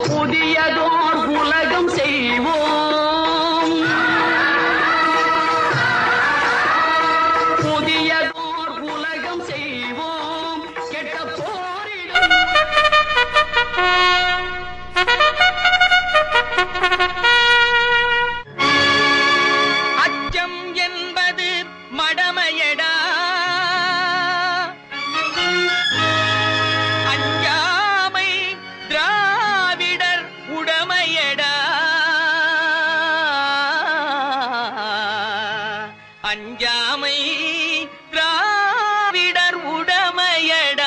புதியதோர் உலகம் செய்வோம் புதியதோர் உலகம் செய்வோம் கெட்ட போரிடும் அச்சம் என்பது மடமையடா அஞ்சாமை திராவிடர் உடமையடா அஞ்சாமை திராவிடர் உடமையடா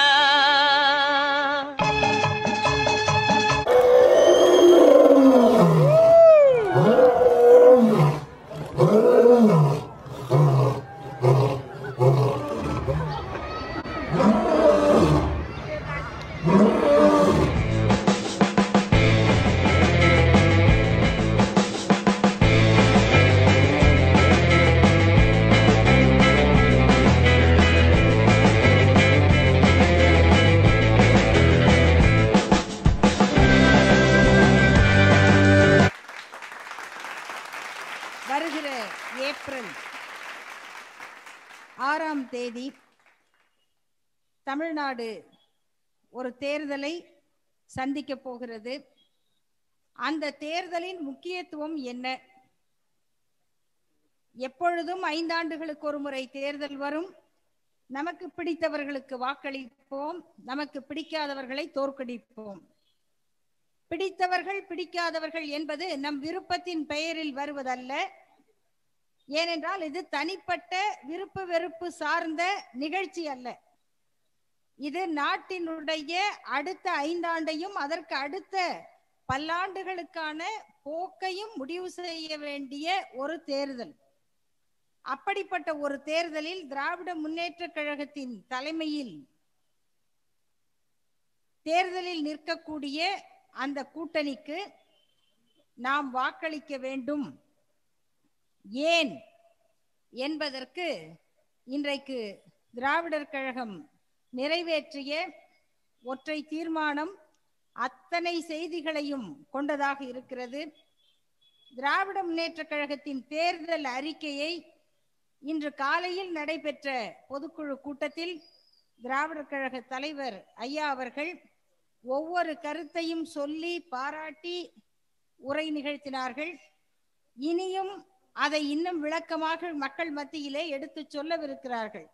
வருகிற ஏப்ரல் ஆறாம் தேதி தமிழ்நாடு ஒரு தேர்தலை சந்திக்க போகிறது அந்த தேர்தலின் முக்கியத்துவம் என்ன எப்பொழுதும் ஐந்தாண்டுகளுக்கு ஒரு முறை தேர்தல் வரும் நமக்கு பிடித்தவர்களுக்கு வாக்களிப்போம் நமக்கு பிடிக்காதவர்களை தோற்கடிப்போம் பிடித்தவர்கள் பிடிக்காதவர்கள் என்பது நம் விருப்பத்தின் பெயரில் வருவதல்ல ஏனென்றால் இது தனிப்பட்ட விருப்பு வெறுப்பு சார்ந்த நிகழ்ச்சி அல்ல இது நாட்டினுடைய அடுத்த ஐந்தாண்டையும் அதற்கு அடுத்த பல்லாண்டுகளுக்கான போக்கையும் முடிவு செய்ய வேண்டிய ஒரு தேர்தல் அப்படிப்பட்ட ஒரு தேர்தலில் திராவிட முன்னேற்ற கழகத்தின் தலைமையில் தேர்தலில் நிற்கக்கூடிய அந்த கூட்டணிக்கு நாம் வாக்களிக்க வேண்டும் ஏன் என்பதற்கு இன்றைக்கு திராவிடர் கழகம் நிறைவேற்றிய ஒற்றை தீர்மானம் அத்தனை செய்திகளையும் கொண்டதாக இருக்கிறது திராவிட முன்னேற்ற கழகத்தின் தேர்தல் அறிக்கையை இன்று காலையில் நடைபெற்ற பொதுக்குழு கூட்டத்தில் திராவிடர் கழக தலைவர் ஐயா அவர்கள் ஒவ்வொரு கருத்தையும் சொல்லி பாராட்டி உரை நிகழ்த்தினார்கள் இனியும் அதை இன்னும் விளக்கமாக மக்கள் மத்தியிலே எடுத்து சொல்லவிருக்கிறார்கள்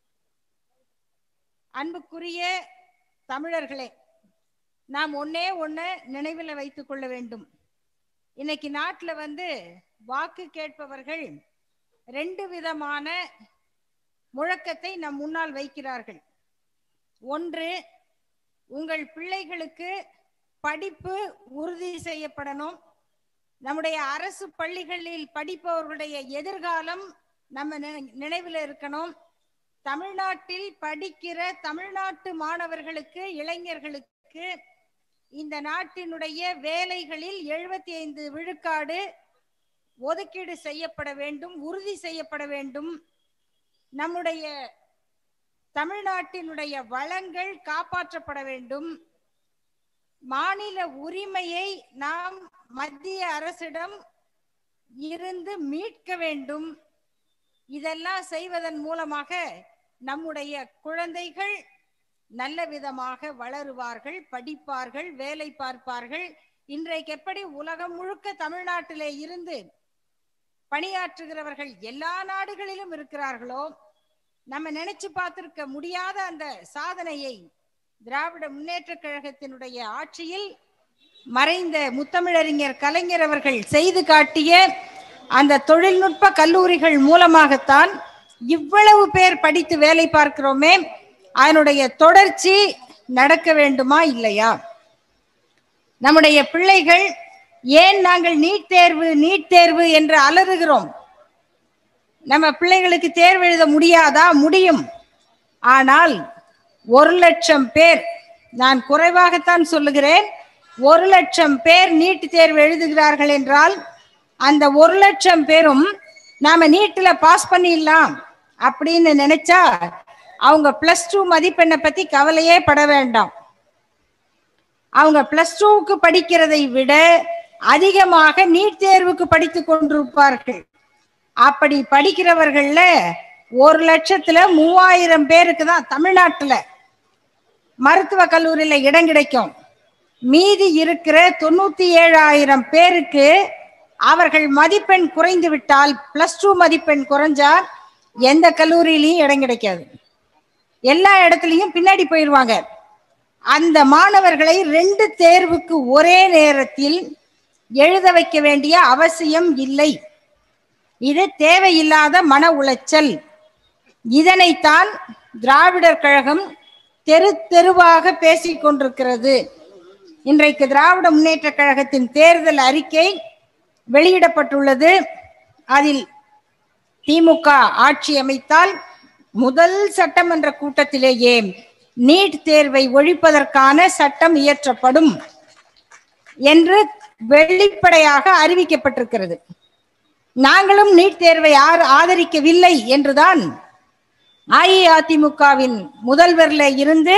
அன்புக்குரிய தமிழர்களே நாம் ஒன்னே ஒண்ண நினைவில் வைத்துக் கொள்ள வேண்டும் இன்னைக்கு நாட்டுல வந்து வாக்கு கேட்பவர்கள் ரெண்டு விதமான முழக்கத்தை நம் முன்னால் வைக்கிறார்கள் ஒன்று உங்கள் பிள்ளைகளுக்கு படிப்பு உறுதி செய்யப்படணும் நம்முடைய அரசு பள்ளிகளில் படிப்பவர்களுடைய எதிர்காலம் நம்ம நினை- நினைவில் இருக்கணும் தமிழ்நாட்டில் படிக்கிற தமிழ்நாட்டு மாணவர்களுக்கு இளைஞர்களுக்கு இந்த நாட்டினுடைய வேலைகளில் எழுபத்தி ஐந்து விழுக்காடு ஒதுக்கீடு செய்யப்பட வேண்டும் உறுதி செய்யப்பட வேண்டும் நம்முடைய தமிழ்நாட்டினுடைய வளங்கள் காப்பாற்றப்பட வேண்டும் மாநில உரிமையை நாம் மத்திய அரசிடம் இருந்து மீட்க வேண்டும் இதெல்லாம் செய்வதன் மூலமாக நம்முடைய குழந்தைகள் நல்ல விதமாக வளருவார்கள் படிப்பார்கள் வேலை பார்ப்பார்கள் இன்றைக்கு எப்படி உலகம் முழுக்க தமிழ்நாட்டிலே இருந்து பணியாற்றுகிறவர்கள் எல்லா நாடுகளிலும் இருக்கிறார்களோ நம்ம நினைச்சு பார்த்திருக்க முடியாத அந்த சாதனையை திராவிட முன்னேற்ற கழகத்தினுடைய ஆட்சியில் மறைந்த முத்தமிழறிஞர் கலைஞர் அவர்கள் செய்து காட்டிய அந்த தொழில்நுட்ப கல்லூரிகள் மூலமாகத்தான் இவ்வளவு பேர் படித்து வேலை பார்க்கிறோமே அதனுடைய தொடர்ச்சி நடக்க வேண்டுமா இல்லையா நம்முடைய பிள்ளைகள் ஏன் நாங்கள் நீட் தேர்வு நீட் தேர்வு என்று அலறுகிறோம் நம்ம பிள்ளைகளுக்கு தேர்வு எழுத முடியாதா முடியும் ஆனால் ஒரு லட்சம் பேர் நான் குறைவாகத்தான் சொல்லுகிறேன் ஒரு லட்சம் பேர் நீட் தேர்வு எழுதுகிறார்கள் என்றால் அந்த ஒரு லட்சம் பேரும் நாம நீட்ல பாஸ் பண்ணிடலாம் அப்படின்னு நினைச்சா அவங்க பிளஸ் டூ மதிப்பெண்ணை பத்தி கவலையே பட வேண்டாம் அவங்க பிளஸ் டூவுக்கு படிக்கிறதை விட அதிகமாக நீட் தேர்வுக்கு படித்து கொண்டிருப்பார்கள் அப்படி படிக்கிறவர்கள்ல ஒரு லட்சத்துல மூவாயிரம் பேருக்கு தான் தமிழ்நாட்டுல மருத்துவ கல்லூரியில இடம் கிடைக்கும் மீதி இருக்கிற தொண்ணூத்தி ஏழாயிரம் பேருக்கு அவர்கள் மதிப்பெண் குறைந்து விட்டால் பிளஸ் டூ மதிப்பெண் குறைஞ்சா எந்த கல்லூரியிலையும் இடம் கிடைக்காது எல்லா இடத்துலையும் பின்னாடி போயிடுவாங்க அந்த மாணவர்களை ரெண்டு தேர்வுக்கு ஒரே நேரத்தில் எழுத வைக்க வேண்டிய அவசியம் இல்லை இது தேவையில்லாத மன உளைச்சல் இதனைத்தான் திராவிடர் கழகம் தெரு தெருவாக பேசிக் கொண்டிருக்கிறது இன்றைக்கு திராவிட முன்னேற்ற கழகத்தின் தேர்தல் அறிக்கை வெளியிடப்பட்டுள்ளது அதில் திமுக ஆட்சி அமைத்தால் முதல் சட்டமன்ற கூட்டத்திலேயே நீட் தேர்வை ஒழிப்பதற்கான சட்டம் இயற்றப்படும் என்று வெளிப்படையாக அறிவிக்கப்பட்டிருக்கிறது நாங்களும் நீட் தேர்வை ஆர்- ஆதரிக்கவில்லை என்றுதான் அஇஅதிமுகவின் முதல்வர்ல இருந்து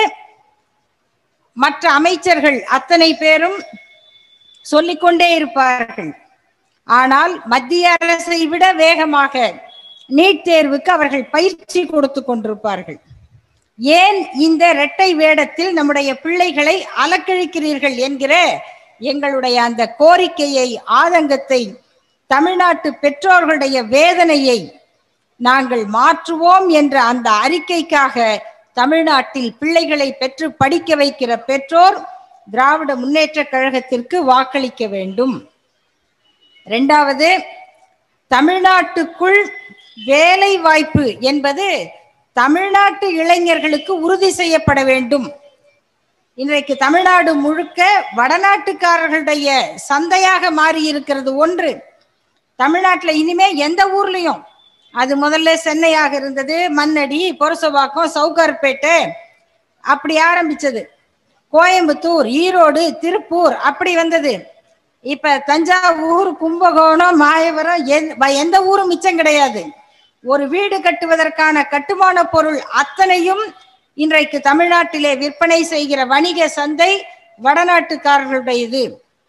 மற்ற அமைச்சர்கள் அத்தனை பேரும் சொல்லிக்கொண்டே இருப்பார்கள் ஆனால் மத்திய அரசை விட வேகமாக நீட் தேர்வுக்கு அவர்கள் பயிற்சி கொடுத்து கொண்டிருப்பார்கள் ஏன் இந்த இரட்டை வேடத்தில் நம்முடைய பிள்ளைகளை அலக்கழிக்கிறீர்கள் என்கிற எங்களுடைய அந்த கோரிக்கையை ஆதங்கத்தை தமிழ்நாட்டு பெற்றோர்களுடைய வேதனையை நாங்கள் மாற்றுவோம் என்ற அந்த அறிக்கைக்காக தமிழ்நாட்டில் பிள்ளைகளை பெற்று படிக்க வைக்கிற பெற்றோர் திராவிட முன்னேற்ற கழகத்திற்கு வாக்களிக்க வேண்டும் இரண்டாவது தமிழ்நாட்டுக்குள் வேலை வாய்ப்பு என்பது தமிழ்நாட்டு இளைஞர்களுக்கு உறுதி செய்யப்பட வேண்டும் இன்றைக்கு தமிழ்நாடு முழுக்க வடநாட்டுக்காரர்களுடைய சந்தையாக மாறி இருக்கிறது ஒன்று தமிழ்நாட்டுல இனிமே எந்த ஊர்லயும் அது முதல்ல சென்னையாக இருந்தது மண்ணடி பொரசவாக்கம் சவுகார்பேட்டை அப்படி ஆரம்பிச்சது கோயம்புத்தூர் ஈரோடு திருப்பூர் அப்படி வந்தது இப்ப தஞ்சாவூர் கும்பகோணம் மாயவரம் எந்த- எந்த ஊரும் மிச்சம் கிடையாது ஒரு வீடு கட்டுவதற்கான கட்டுமான பொருள் அத்தனையும் இன்றைக்கு தமிழ்நாட்டிலே விற்பனை செய்கிற வணிக சந்தை வடநாட்டுக்காரர்களுடையது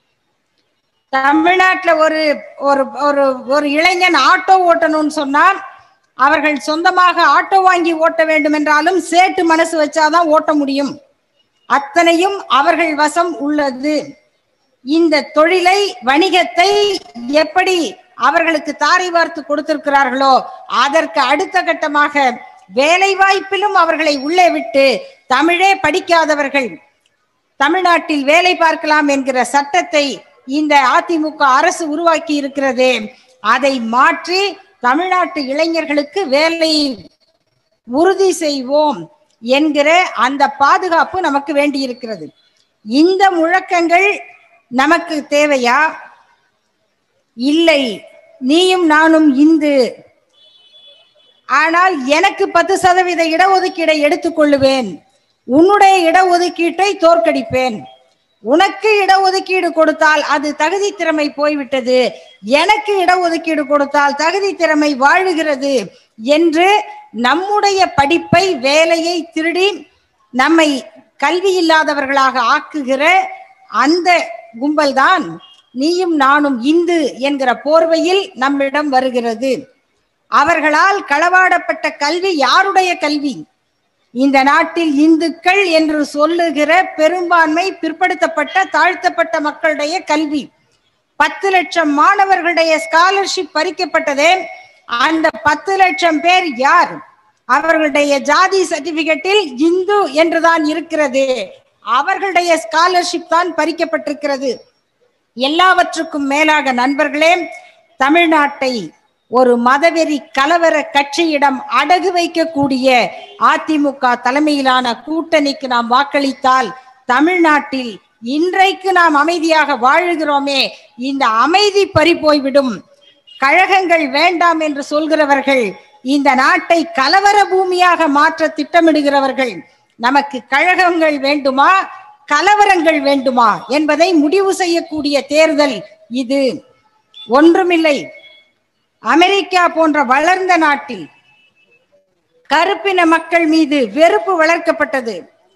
தமிழ்நாட்டுல ஒரு ஒரு ஒரு ஒரு இளைஞன் ஆட்டோ ஓட்டணும்னு சொன்னால் அவர்கள் சொந்தமாக ஆட்டோ வாங்கி ஓட்ட வேண்டும் என்றாலும் சேட்டு மனசு வச்சாதான் ஓட்ட முடியும் அத்தனையும் அவர்கள் வசம் உள்ளது இந்த தொழிலை வணிகத்தை எப்படி அவர்களுக்கு தாரை வார்த்து கொடுத்திருக்கிறார்களோ அதற்கு அடுத்த கட்டமாக வேலை வாய்ப்பிலும் அவர்களை உள்ளே விட்டு தமிழே படிக்காதவர்கள் தமிழ்நாட்டில் வேலை பார்க்கலாம் என்கிற சட்டத்தை இந்த அதிமுக அரசு உருவாக்கி இருக்கிறது அதை மாற்றி தமிழ்நாட்டு இளைஞர்களுக்கு வேலை உறுதி செய்வோம் என்கிற அந்த பாதுகாப்பு நமக்கு வேண்டியிருக்கிறது இந்த முழக்கங்கள் நமக்கு தேவையா இல்லை நீயும் நானும் இந்து ஆனால் எனக்கு பத்து சதவீத இடஒதுக்கீடை எடுத்துக்கொள்ளுவேன் உன்னுடைய இடஒதுக்கீட்டை தோற்கடிப்பேன் உனக்கு இடஒதுக்கீடு கொடுத்தால் அது தகுதி திறமை போய்விட்டது எனக்கு இடஒதுக்கீடு கொடுத்தால் தகுதி திறமை வாழுகிறது என்று நம்முடைய படிப்பை வேலையை திருடி நம்மை கல்வி இல்லாதவர்களாக ஆக்குகிற அந்த கும்பல்தான் நீயும் நானும் இந்து என்கிற போர்வையில் நம்மிடம் வருகிறது அவர்களால் களவாடப்பட்ட கல்வி யாருடைய கல்வி இந்த நாட்டில் இந்துக்கள் என்று சொல்லுகிற பெரும்பான்மை பிற்படுத்தப்பட்ட தாழ்த்தப்பட்ட மக்களுடைய கல்வி பத்து லட்சம் மாணவர்களுடைய ஸ்காலர்ஷிப் பறிக்கப்பட்டதே அந்த பத்து லட்சம் பேர் யார் அவர்களுடைய ஜாதி சர்டிபிகேட்டில் இந்து என்றுதான் இருக்கிறது அவர்களுடைய ஸ்காலர்ஷிப் தான் பறிக்கப்பட்டிருக்கிறது எல்லாவற்றுக்கும் மேலாக நண்பர்களே தமிழ்நாட்டை ஒரு மதவெறி கலவர கட்சியிடம் அடகு வைக்கக்கூடிய அதிமுக தலைமையிலான கூட்டணிக்கு நாம் வாக்களித்தால் தமிழ்நாட்டில் இன்றைக்கு நாம் அமைதியாக வாழுகிறோமே இந்த அமைதி பறி போய்விடும் கழகங்கள் வேண்டாம் என்று சொல்கிறவர்கள் இந்த நாட்டை கலவர பூமியாக மாற்ற திட்டமிடுகிறவர்கள் நமக்கு கழகங்கள் வேண்டுமா கலவரங்கள் வேண்டுமா என்பதை முடிவு செய்யக்கூடிய தேர்தல் இது ஒன்றுமில்லை அமெரிக்கா போன்ற வளர்ந்த நாட்டில் கருப்பின மக்கள் மீது வெறுப்பு வளர்க்கப்பட்டது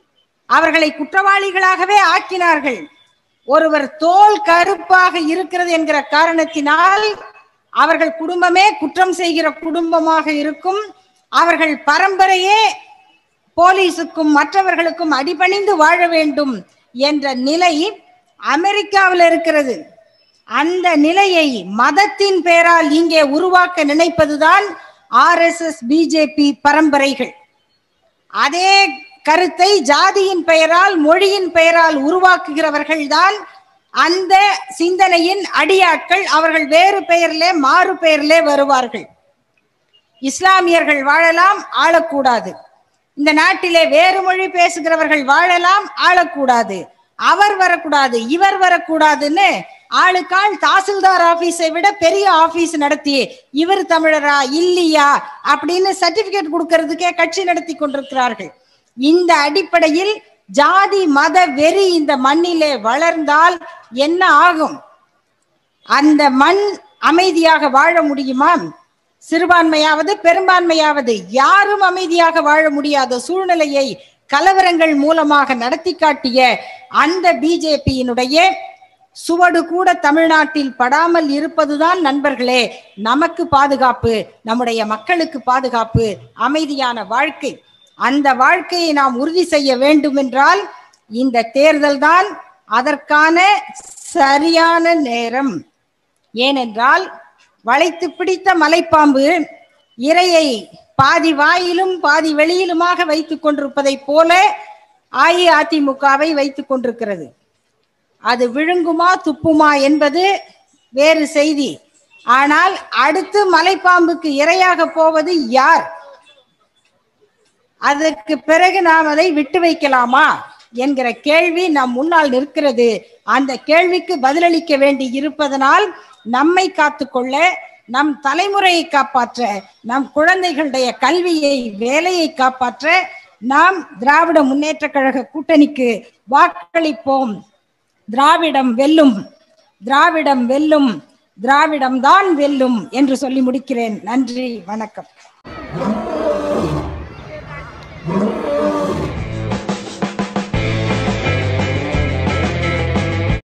அவர்களை குற்றவாளிகளாகவே ஆக்கினார்கள் ஒருவர் தோல் கருப்பாக இருக்கிறது என்கிற காரணத்தினால் அவர்கள் குடும்பமே குற்றம் செய்கிற குடும்பமாக இருக்கும் அவர்கள் பரம்பரையே போலீஸுக்கும் மற்றவர்களுக்கும் அடிபணிந்து வாழ வேண்டும் என்ற நிலை அமெரிக்காவில் இருக்கிறது அந்த நிலையை மதத்தின் பெயரால் இங்கே உருவாக்க நினைப்பதுதான் ஆர்எஸ்எஸ் பிஜேபி பரம்பரைகள் அதே கருத்தை ஜாதியின் பெயரால் மொழியின் பெயரால் உருவாக்குகிறவர்கள் தான் அந்த சிந்தனையின் அடியாட்கள் அவர்கள் வேறு பெயரிலே மாறு பெயரிலே வருவார்கள் இஸ்லாமியர்கள் வாழலாம் ஆளக்கூடாது இந்த நாட்டிலே வேறு மொழி பேசுகிறவர்கள் வாழலாம் ஆளக்கூடாது அவர் வரக்கூடாது இவர் வரக்கூடாதுன்னு ஆளுக்காள் தாசில்தார் ஆபீஸை விட பெரிய ஆபீஸ் நடத்தி இவர் தமிழரா இல்லையா அப்படின்னு சர்டிபிகேட் கொடுக்கறதுக்கே கட்சி நடத்தி கொண்டிருக்கிறார்கள் இந்த அடிப்படையில் ஜாதி மத வெறி இந்த மண்ணிலே வளர்ந்தால் என்ன ஆகும் அந்த மண் அமைதியாக வாழ முடியுமா சிறுபான்மையாவது பெரும்பான்மையாவது யாரும் அமைதியாக வாழ முடியாத சூழ்நிலையை கலவரங்கள் மூலமாக நடத்தி காட்டிய அந்த பிஜேபியினுடைய சுவடு கூட தமிழ்நாட்டில் படாமல் இருப்பதுதான் நண்பர்களே நமக்கு பாதுகாப்பு நம்முடைய மக்களுக்கு பாதுகாப்பு அமைதியான வாழ்க்கை அந்த வாழ்க்கையை நாம் உறுதி செய்ய வேண்டும் என்றால் இந்த தேர்தல் தான் அதற்கான சரியான நேரம் ஏனென்றால் வளைத்து பிடித்த மலைப்பாம்பு இரையை பாதி வாயிலும் பாதி வெளியிலுமாக வைத்துக் கொண்டிருப்பதைப் போல அஇஅதிமுகவை வைத்துக் கொண்டிருக்கிறது அது விழுங்குமா துப்புமா என்பது வேறு செய்தி ஆனால் அடுத்து மலைப்பாம்புக்கு இரையாக போவது யார் அதற்கு பிறகு நாம் அதை விட்டு வைக்கலாமா என்கிற கேள்வி நம் முன்னால் நிற்கிறது அந்த கேள்விக்கு பதிலளிக்க வேண்டி இருப்பதனால் நம்மை காத்துக்கொள்ள நம் தலைமுறையை காப்பாற்ற நம் குழந்தைகளுடைய கல்வியை வேலையை காப்பாற்ற நாம் திராவிட முன்னேற்ற கழக கூட்டணிக்கு வாக்களிப்போம் திராவிடம் வெல்லும் திராவிடம் வெல்லும் திராவிடம் தான் வெல்லும் என்று சொல்லி முடிக்கிறேன் நன்றி வணக்கம்